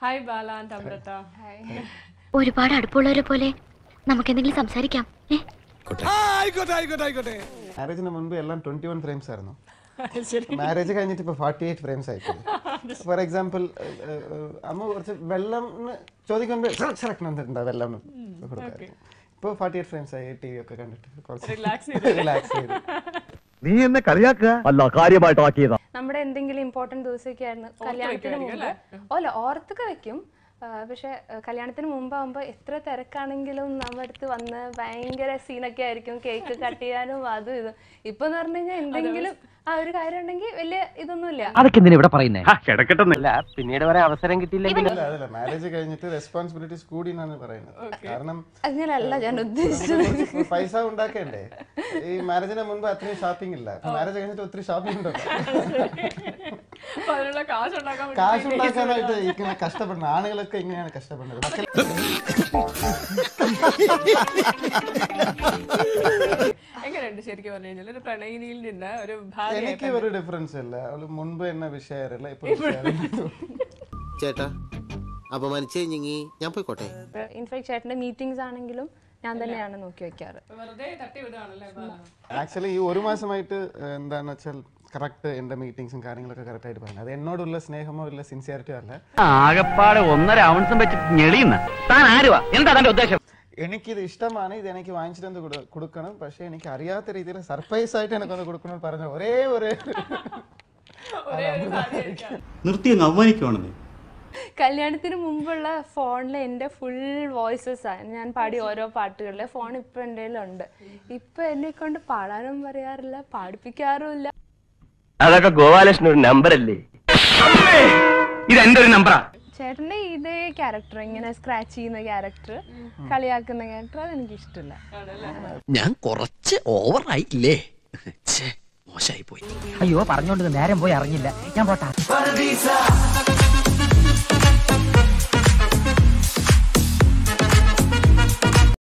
hi Bala and Amrita ഒരുപാട് അടുപ്പമുള്ളവരെ പോലെ നമുക്ക് എന്തെങ്കിലും സംസാരിക്കാം ഏ മാരേജിന് മുൻപ് എല്ലാം ട്വന്റി വൺ ഫ്രെയിംസ് ആയിരുന്നു മാരേജ് കഴിഞ്ഞിട്ട് ഇപ്പൊ ഫോർട്ടി എയ്റ്റ് ഫ്രെയിംസ് ആയിപ്പോയി ഫോർ എക്സാമ്പിൾ അമ്മ കുറച്ച് വെള്ളം ന്ന് ചോദിക്കുമ്പോൾ തന്നിട്ടുണ്ടോ വെള്ളം കൊടുക്കാറ് ഇപ്പോൾ ഫോർട്ടി എയ്റ്റ് ഫ്രെയിംസ് ആയി ടി വി ഒക്കെ കണ്ടിട്ട് കുറച്ച് റിലാക്സ് ചെയ്തു നീ എന്നെ കളിയാക്കുക അല്ല കാര്യമായിട്ടാക്കിയതാ നമ്മുടെ എന്തെങ്കിലും ഇമ്പോർട്ടന്റ് ദിവസമൊക്കെ ആയിരുന്നു കല്യാണത്തിന് മുമ്പ് അല്ല ഓർത്തൊക്കെ വെക്കും ആ, പക്ഷെ ആ, കല്യാണത്തിന് മുമ്പാകുമ്പോ എത്ര തിരക്കാണെങ്കിലും നമ്മുടെ അടുത്ത് വന്ന് ഭയങ്കര സീനൊക്കെ ആയിരിക്കും കേക്ക് കട്ട് ചെയ്യാനും അതും ഇതും ഇപ്പൊ എന്ന് പറഞ്ഞു കഴിഞ്ഞാൽ എന്തെങ്കിലും ആ ഒരു കാര്യം ഉണ്ടെങ്കിൽ വലിയ ഇതൊന്നുമില്ല അതൊക്കെ എന്തിനാ ഇവിടെ പറയുന്നേ കിടക്കട്ടെന്നില്ല പിന്നീട് വരെ അവസരം കിട്ടിയില്ലെങ്കിൽ അല്ല അതല്ല മാരേജ് കഴിഞ്ഞിട്ട് റെസ്പോൺസിബിലിറ്റീസ് കൂടി എന്നാണ് പറയുന്നത് കാരണം അങ്ങനെയല്ല ഞാൻ ഉദ്ദേശിച്ചത് കുറച്ച് പൈസ ഉണ്ടാക്കണ്ടേ ഈ മാരേജിന് മുൻപ് അത്രയും ഷോപ്പിംഗ് ഇല്ല മാരേജ് കഴിഞ്ഞിട്ട് ഒത്തിരി ഷോപ്പിംഗ് ഉണ്ടോ അപ്പൊ അതിനുള്ള കാശ് ഉണ്ടാക്കാൻ വേണ്ടി കാശ് ഉണ്ടാക്കാനായിട്ട് ഇങ്ങനെ കഷ്ടപ്പെടുന്നത് ആണുങ്ങളൊക്കെ ഇങ്ങനെയാണ് കഷ്ടപ്പെടുന്നത് മക്കൾ എങ്ങനെയുണ്ട് ശരിക്കും പറഞ്ഞു കഴിഞ്ഞാൽ ഒരു പ്രണയിനിയിൽ നിന്ന് ഒരു ഭാര്യ എനിക്ക് ഒരു ഡിഫറൻസ് ഇല്ല അവള് മുൻപ് എന്നെ വിഷയറില്ല ഇപ്പൊ വിഷയറില്ല ചേട്ടാ അപമാനിച്ചു കഴിഞ്ഞെങ്കി ഞാൻ പോയിക്കോട്ടെ ഇൻഫാക്ട് ചേട്ടന്റെ മീറ്റിംഗ്സ് ആണെങ്കിലും ഞാൻ തന്നെയാണ് നോക്കി വെക്കാറ് വെറുതെ തട്ടി വിടുകയാണല്ലേ ബാല ആക്ച്വലി ഈ ഒരു മാസമായിട്ട് ഏഹ്, എന്താന്ന് വെച്ചാൽ കറക്റ്റ് എന്റെ മീറ്റിംഗ്സും കാര്യങ്ങളൊക്കെ കറക്റ്റ് ആയിട്ട് പറയുന്നത് അത് എന്നോടുള്ള സ്നേഹമോ ഇല്ല സിൻസിയറിറ്റിയോ അല്ല ആകപ്പാടെ ഒന്നര ഔൺസും വെച്ച് ഞെളിയുന്ന താൻ ആരുവാ എന്താ തന്റെ ഉദ്ദേശം എനിക്കിത് ഇഷ്ടമാണ് ഇത് എനിക്ക് വാങ്ങിച്ചിട്ട് എന്ത് കൊടു- കൊടുക്കണം പക്ഷെ എനിക്ക് അറിയാത്ത രീതിയിൽ സർപ്രൈസ് ആയിട്ട് എനിക്കൊന്ന് കൊടുക്കണം എന്ന് പറഞ്ഞ ഒരേ ഒരു നിർത്തി അങ്ങ് അവമാനിക്കുവാണെന്നേ കല്യാണത്തിന് മുമ്പുള്ള ഫോണിൽ എൻ്റെ ഫുൾ വോയിസസ് ആണ് ഞാൻ പാടിയ ഓരോ പാട്ടുകളിലെ ഫോൺ ഇപ്പൊ എൻ്റെ ഉണ്ട് ഇപ്പൊ എന്നെ കൊണ്ട് പാടാനും പറയാറില്ല പാടിപ്പിക്കാറുമില്ല അതൊക്കെ ഗോപാലകൃഷ്ണൻ ഒരു നമ്പർ അല്ലേ ഇത് എന്റെ ഒരു നമ്പറാ ചേട്ടന്റെ ഇതേ ക്യാരക്ടർ ഇങ്ങനെ സ്ക്രാച്ച് ചെയ്യുന്ന ക്യാരക്ടർ കളിയാക്കുന്ന ക്യാരക്ടർ അത് എനിക്ക് ഇഷ്ടമില്ല ഞാൻ കുറച്ച് ഓവറായില്ലേ മോശമായി പോയി അയ്യോ പറഞ്ഞോണ്ട് നേരം പോയി അറിഞ്ഞില്ല ഞാൻ പോട്ടാ